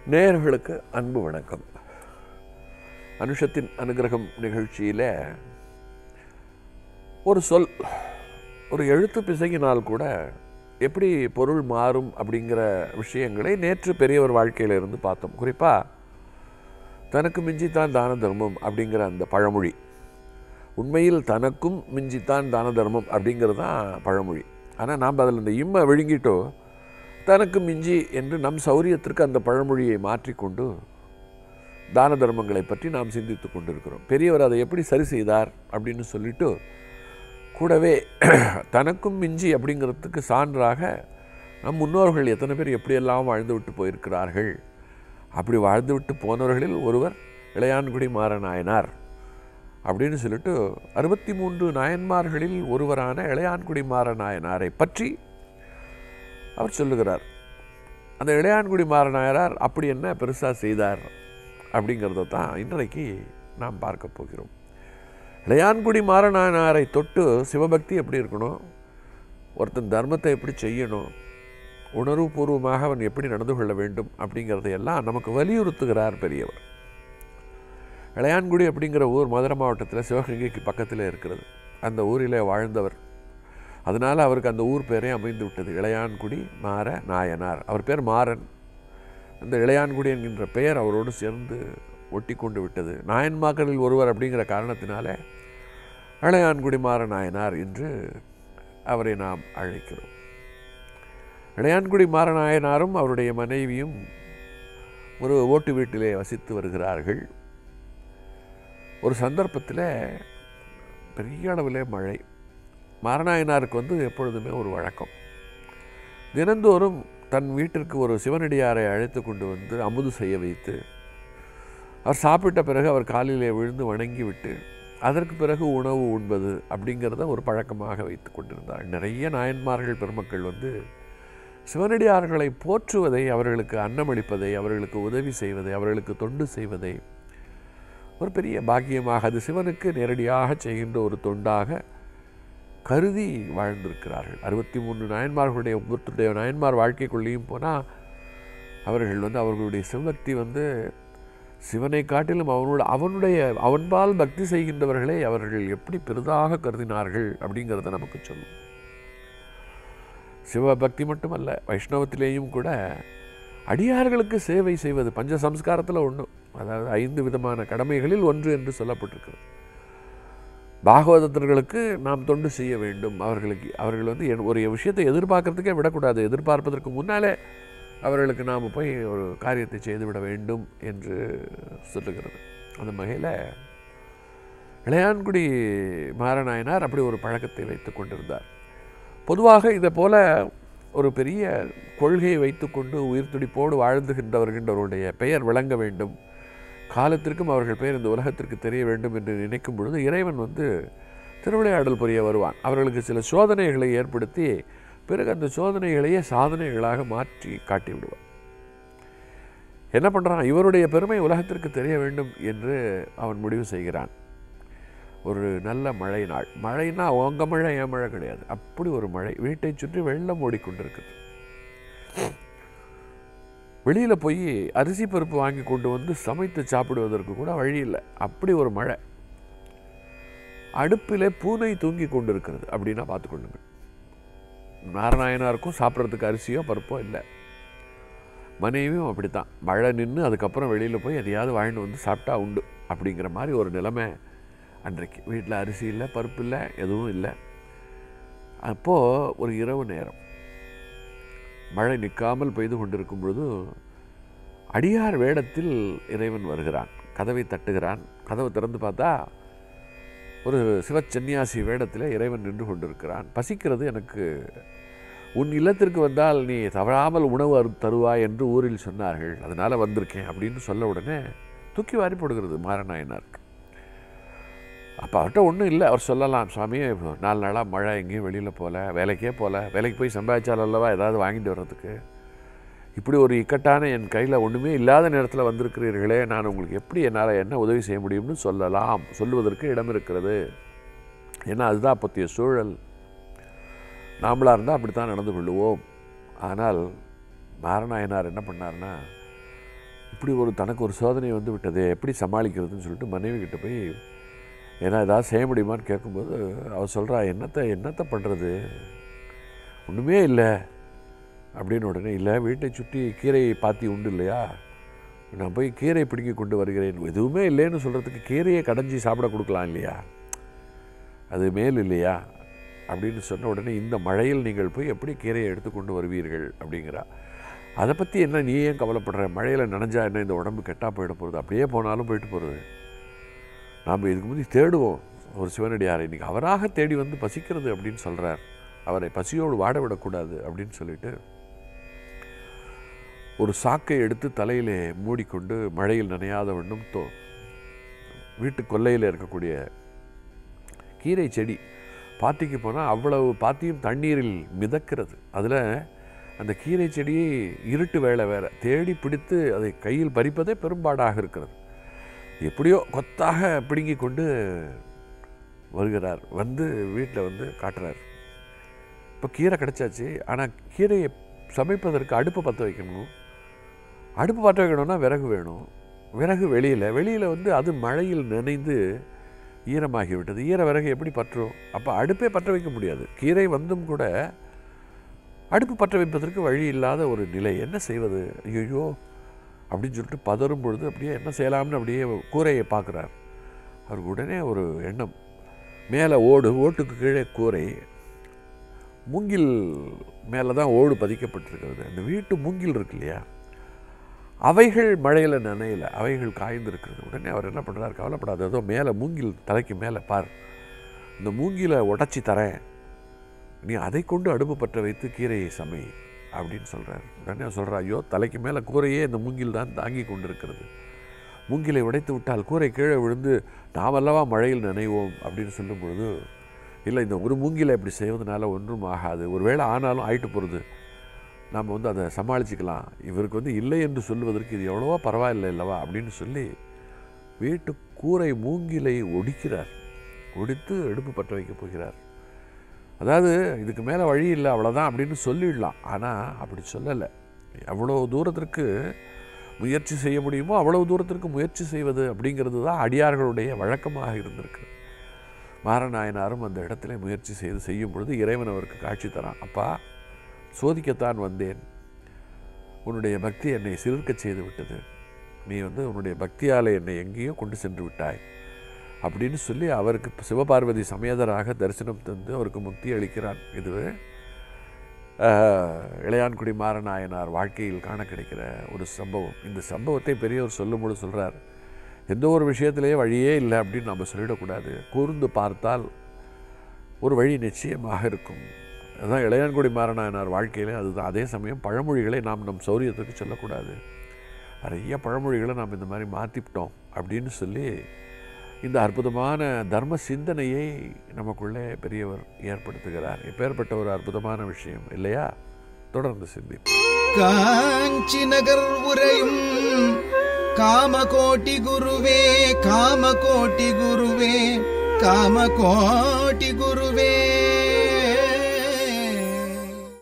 நேயர்களுக்கு அன்பு வணக்கம் அனுஷத்தின் அனுகிரகம் நிகழ்ச்சியில் ஒரு சொல் ஒரு எழுத்து பிசகினால் கூட எப்படி பொருள் மாறும் அப்படிங்கிற விஷயங்களை நேற்று பெரியவர் வாழ்க்கையில இருந்து பார்த்தோம் குறிப்பாக தனக்கு மிஞ்சித்தான் தான தர்மம் அப்படிங்கிற அந்த பழமொழி உண்மையில் தனக்கும் மிஞ்சித்தான் தான தர்மம் அப்படிங்கிறது தான் பழமொழி ஆனால் நாம் அதில் இந்த இம்மை விழுங்கிட்டோ தனக்கு மிஞ்சி என்று நம் சௌரியத்திற்கு அந்த பழமொழியை மாற்றிக்கொண்டு தான தர்மங்களை பற்றி நாம் சிந்தித்து கொண்டிருக்கிறோம் பெரியவர் அதை எப்படி சரி செய்தார் அப்படின்னு சொல்லிட்டு கூடவே தனக்கும் மிஞ்சி அப்படிங்கிறதுக்கு சான்றாக நம் முன்னோர்கள் எத்தனை பேர் எப்படியெல்லாம் வாழ்ந்து விட்டு போயிருக்கிறார்கள் அப்படி வாழ்ந்து விட்டு போனவர்களில் ஒருவர் இளையான்குடி மாறநாயனார் அப்படின்னு சொல்லிட்டு அறுபத்தி மூன்று நாயன்மார்களில் ஒருவரான இளையான்குடி மாறநாயனாரை பற்றி அவர் சொல்லுகிறார் அந்த இளையான்குடி மாறநாயனார் அப்படி என்ன பெருசாக செய்தார் அப்படிங்கிறத தான் இன்றைக்கு நாம் பார்க்க போகிறோம் இளையான்குடி மாறநாயனாரை தொட்டு சிவபக்தி எப்படி இருக்கணும் ஒருத்தன் தர்மத்தை எப்படி செய்யணும் உணர்வுபூர்வமாக அவன் எப்படி நடந்து கொள்ள வேண்டும் அப்படிங்கிறதையெல்லாம் நமக்கு வலியுறுத்துகிறார் பெரியவர் இளையான்குடி அப்படிங்கிற ஊர் மதுரை மாவட்டத்தில் சிவகங்கைக்கு பக்கத்தில் இருக்கிறது அந்த ஊரிலே வாழ்ந்தவர் அதனால் அவருக்கு அந்த ஊர் பேரே அமைந்து விட்டது இளையான்குடி மாற நாயனார் அவர் பேர் மாறன் அந்த இளையான்குடி என்கின்ற பெயர் அவரோடு சேர்ந்து ஒட்டி கொண்டு விட்டது நாயன்மாக்களில் ஒருவர் அப்படிங்கிற காரணத்தினால இளையான்குடி மாற நாயனார் என்று அவரை நாம் அழைக்கிறோம் இளையான்குடி மாறநாயனாரும் அவருடைய மனைவியும் ஒரு ஓட்டு வீட்டிலே வசித்து வருகிறார்கள் ஒரு சந்தர்ப்பத்தில் பெரிய அளவில் மழை மாரநாயனாருக்கு வந்து எப்பொழுதுமே ஒரு வழக்கம் தினந்தோறும் தன் வீட்டிற்கு ஒரு சிவனடியாரை அழைத்து கொண்டு வந்து அமுது செய்ய வைத்து அவர் சாப்பிட்ட பிறகு அவர் காலிலே விழுந்து வணங்கி விட்டு அதற்கு பிறகு உணவு உண்பது அப்படிங்கிறத ஒரு பழக்கமாக வைத்து கொண்டிருந்தார் நிறைய நாயன்மார்கள் பெருமக்கள் வந்து சிவனடியார்களை போற்றுவதை அவர்களுக்கு அன்னமளிப்பதை அவர்களுக்கு உதவி செய்வதை அவர்களுக்கு தொண்டு செய்வதை ஒரு பெரிய பாக்கியமாக அது சிவனுக்கு நேரடியாக செய்கின்ற ஒரு தொண்டாக கருதி வாழ்ந்திருக்கிறார்கள் அறுபத்தி மூன்று நாயன்மார்களுடைய ஒவ்வொருத்தருடைய நாயன்மார் வாழ்க்கைக்குள்ளேயும் போனால் அவர்கள் வந்து அவர்களுடைய சிவபக்தி வந்து சிவனை காட்டிலும் அவனோட அவனுடைய அவன்பால் பக்தி செய்கின்றவர்களை அவர்கள் எப்படி பெரிதாக கருதினார்கள் அப்படிங்கிறத நமக்கு சொல்லும் சிவபக்தி மட்டுமல்ல வைஷ்ணவத்திலேயும் கூட அடியார்களுக்கு சேவை செய்வது பஞ்ச சம்ஸ்காரத்தில் ஒன்று அதாவது ஐந்து விதமான கடமைகளில் ஒன்று என்று சொல்லப்பட்டிருக்கிறது பாகவதத்தர்களுக்கு நாம் தொண்டு செய்ய வேண்டும் அவர்களுக்கு அவர்கள் வந்து என் ஒரு விஷயத்தை எதிர்பார்க்கறதுக்கே விடக்கூடாது எதிர்பார்ப்பதற்கு முன்னாலே அவர்களுக்கு நாம் போய் ஒரு காரியத்தை செய்துவிட வேண்டும் என்று சொல்லுகிறது அந்த வகையில் இளையான்குடி மாரநாயனார் அப்படி ஒரு பழக்கத்தை வைத்து கொண்டிருந்தார் பொதுவாக இதை போல ஒரு பெரிய கொள்கையை வைத்துக்கொண்டு உயிர் துடிப்போடு வாழ்ந்துகின்றவர்கின்றவருடைய பெயர் விளங்க வேண்டும் காலத்திற்கும் அவர்கள் பெயர் இந்த உலகத்திற்கு தெரிய வேண்டும் என்று நினைக்கும் பொழுது இறைவன் வந்து திருவிளையாடல் புரிய வருவான் அவர்களுக்கு சில சோதனைகளை ஏற்படுத்தி பிறகு அந்த சோதனைகளையே சாதனைகளாக மாற்றி காட்டி விடுவான் என்ன பண்ணுறான் இவருடைய பெருமை உலகத்திற்கு தெரிய வேண்டும் என்று அவன் முடிவு செய்கிறான் ஒரு நல்ல மழை நாள் மழைனா உங்க மழை என் மழை கிடையாது அப்படி ஒரு மழை வீட்டை சுற்றி வெள்ளம் ஓடிக்கொண்டிருக்குது வெளியில் போய் அரிசி பருப்பு வாங்கி கொண்டு வந்து சமைத்து சாப்பிடுவதற்கு கூட வழி இல்லை அப்படி ஒரு மழை அடுப்பில் பூனை தூங்கி கொண்டிருக்கிறது அப்படின்னா பார்த்துக்கொள்ளுங்க நாராயணாருக்கும் சாப்பிட்றதுக்கு அரிசியோ பருப்போ இல்லை மனைவியும் அப்படித்தான் மழை நின்று அதுக்கப்புறம் வெளியில் போய் எதையாவது வாங்கிட்டு வந்து சாப்பிட்டா உண்டு அப்படிங்கிற மாதிரி ஒரு நிலைமை அன்றைக்கு வீட்டில் அரிசி இல்லை பருப்பு இல்லை எதுவும் இல்லை அப்போது ஒரு இரவு நேரம் மழை நிற்காமல் பெய்து கொண்டிருக்கும் பொழுது அடியார் வேடத்தில் இறைவன் வருகிறான் கதவை தட்டுகிறான் கதவை திறந்து பார்த்தா ஒரு சிவச்சன்னியாசி வேடத்தில் இறைவன் நின்று கொண்டிருக்கிறான் பசிக்கிறது எனக்கு உன் இல்லத்திற்கு வந்தால் நீ தவறாமல் உணவு அரு தருவாய் என்று ஊரில் சொன்னார்கள் அதனால் வந்திருக்கேன் அப்படின்னு சொல்ல உடனே தூக்கி வாரி போடுகிறது மாரநாயனாருக்கு அப்போ அவர்கிட்ட ஒன்றும் இல்லை அவர் சொல்லலாம் சுவாமி நாலு நாளாக மழை எங்கேயும் வெளியில் போகல வேலைக்கே போகல வேலைக்கு போய் சம்பாதிச்சால் அல்லவா ஏதாவது வாங்கிட்டு வர்றதுக்கு இப்படி ஒரு இக்கட்டான என் கையில் ஒன்றுமே இல்லாத நேரத்தில் வந்திருக்கிறீர்களே நான் உங்களுக்கு எப்படி என்னால் என்ன உதவி செய்ய முடியும்னு சொல்லலாம் சொல்லுவதற்கு இடம் இருக்கிறது ஏன்னா அதுதான் அப்போத்திய சூழல் நாமளாக இருந்தால் அப்படி தான் நடந்து கொள்ளுவோம் ஆனால் நாராயணார் என்ன பண்ணார்னா இப்படி ஒரு தனக்கு ஒரு சோதனை வந்து விட்டதே எப்படி சமாளிக்கிறதுன்னு சொல்லிட்டு மனைவி கிட்ட போய் ஏன்னா ஏதாவது செய்ய முடியுமான்னு கேட்கும்போது அவள் சொல்கிறா என்னத்தை என்னத்தை பண்ணுறது ஒன்றுமே இல்லை அப்படின்னு உடனே இல்லை வீட்டை சுற்றி கீரை பாத்தி உண்டு இல்லையா நான் போய் கீரை பிடிங்கி கொண்டு வருகிறேன் எதுவுமே இல்லைன்னு சொல்கிறதுக்கு கீரையை கடைஞ்சி சாப்பிட கொடுக்கலாம் இல்லையா அது மேல் இல்லையா அப்படின்னு சொன்ன உடனே இந்த மழையில் நீங்கள் போய் எப்படி கீரையை எடுத்து கொண்டு வருவீர்கள் அப்படிங்கிறா அதை பற்றி என்ன நீ ஏன் கவலைப்படுற மழையில் நனைஞ்சா என்ன இந்த உடம்பு கெட்டால் போயிட போகிறது அப்படியே போனாலும் போயிட்டு போகிறது நாம் இதுக்கு முந்தி தேடுவோம் ஒரு சிவனடியாரை இன்றைக்கி அவராக தேடி வந்து பசிக்கிறது அப்படின்னு சொல்கிறார் அவரை பசியோடு வாட விடக்கூடாது அப்படின்னு சொல்லிட்டு ஒரு சாக்கை எடுத்து தலையிலே மூடிக்கொண்டு மழையில் நனையாத வண்ணம் தோ வீட்டு கொல்லையில் இருக்கக்கூடிய கீரை செடி பாத்திக்கு போனால் அவ்வளவு பாத்தியும் தண்ணீரில் மிதக்கிறது அதில் அந்த கீரை செடியை இருட்டு வேலை வேற தேடி பிடித்து அதை கையில் பறிப்பதே பெரும்பாடாக இருக்கிறது எப்படியோ கொத்தாக பிடுங்கி கொண்டு வருகிறார் வந்து வீட்டில் வந்து காட்டுறார் இப்போ கீரை கிடச்சாச்சு ஆனால் கீரையை சமைப்பதற்கு அடுப்பு பற்ற வைக்கணும் அடுப்பு பற்ற வைக்கணும்னா விறகு வேணும் விறகு வெளியில் வெளியில் வந்து அது மழையில் நனைந்து ஈரமாகி விட்டது ஈர விறகு எப்படி பற்றும் அப்போ அடுப்பே பற்ற வைக்க முடியாது கீரை வந்தும் கூட அடுப்பு பற்ற வைப்பதற்கு வழி இல்லாத ஒரு நிலை என்ன செய்வது ஐயோ அப்படின்னு சொல்லிட்டு பதறும் பொழுது அப்படியே என்ன செய்யலாம்னு அப்படியே கூரையை பார்க்குறார் அவருக்கு உடனே ஒரு எண்ணம் மேலே ஓடு ஓட்டுக்கு கீழே கூரை மூங்கில் மேலே தான் ஓடு பதிக்கப்பட்டிருக்கிறது அந்த வீட்டு மூங்கில் இருக்கு இல்லையா அவைகள் மழையில் நனையல அவைகள் காய்ந்திருக்கிறது உடனே அவர் என்ன பண்ணுறாரு கவலைப்படாது ஏதோ மேலே மூங்கில் தலைக்கு மேலே பார் இந்த மூங்கிலை உடச்சி தரேன் நீ அதை கொண்டு அடுப்பு பற்ற வைத்து கீரையை சமை அப்படின்னு சொல்கிறார் உடனே சொல்கிறா ஐயோ தலைக்கு மேலே கூரையே இந்த மூங்கில் தான் தாங்கி கொண்டிருக்கிறது மூங்கிலை உடைத்து விட்டால் கூரை கீழே விழுந்து நாமல்லவா மழையில் நனைவோம் அப்படின்னு சொல்லும் பொழுது இல்லை இந்த ஒரு மூங்கிலை இப்படி செய்வதனால ஒன்றும் ஆகாது ஒருவேளை ஆனாலும் ஆயிட்டு போகிறது நாம் வந்து அதை சமாளிச்சுக்கலாம் இவருக்கு வந்து இல்லை என்று சொல்லுவதற்கு இது எவ்வளவோ பரவாயில்லை இல்லவா அப்படின்னு சொல்லி வீட்டு கூரை மூங்கிலை ஒடிக்கிறார் ஒடித்து அடுப்பு பற்ற வைக்க போகிறார் அதாவது இதுக்கு மேலே வழி இல்லை அவ்வளோதான் அப்படின்னு சொல்லிடலாம் ஆனால் அப்படி சொல்லலை எவ்வளோ தூரத்திற்கு முயற்சி செய்ய முடியுமோ அவ்வளவு தூரத்திற்கு முயற்சி செய்வது அப்படிங்கிறது தான் அடியார்களுடைய வழக்கமாக இருந்திருக்கு மாரநாயனாரும் அந்த இடத்துல முயற்சி செய்து செய்யும் பொழுது இறைவன் அவருக்கு காட்சி தரான் அப்பா சோதிக்கத்தான் வந்தேன் உன்னுடைய பக்தி என்னை சிறுக்கச் செய்து விட்டது நீ வந்து உன்னுடைய பக்தியால் என்னை எங்கேயோ கொண்டு சென்று விட்டாய் அப்படின்னு சொல்லி அவருக்கு சிவபார்வதி சமேதராக தரிசனம் தந்து அவருக்கு முக்தி அளிக்கிறான் இது ஆஹ், இளையான்குடி மாறநாயனார் வாழ்க்கையில் காண கிடைக்கிற ஒரு சம்பவம் இந்த சம்பவத்தை பெரியவர் சொல்லும்போது சொல்கிறார் எந்த ஒரு விஷயத்திலேயே வழியே இல்லை அப்படின்னு நம்ம சொல்லிடக்கூடாது கூர்ந்து பார்த்தால் ஒரு வழி நிச்சயமாக இருக்கும் அதுதான் இளையான்குடி மாறநாயனார் வாழ்க்கையிலே அதுதான் அதே சமயம் பழமொழிகளை நாம் நம் சௌரியத்துக்கு சொல்லக்கூடாது நிறைய பழமொழிகளை நாம் இந்த மாதிரி மாற்றிவிட்டோம் அப்படின்னு சொல்லி இந்த அற்புதமான தர்ம சிந்தனையை நமக்குள்ளே பெரியவர் ஏற்படுத்துகிறார் எப்பேற்பட்ட ஒரு அற்புதமான விஷயம் இல்லையா தொடர்ந்து சிந்திப்போம் காஞ்சி நகர் உரையும் காமகோட்டி குருவே காமகோட்டி குருவே காமகோட்டி குருவே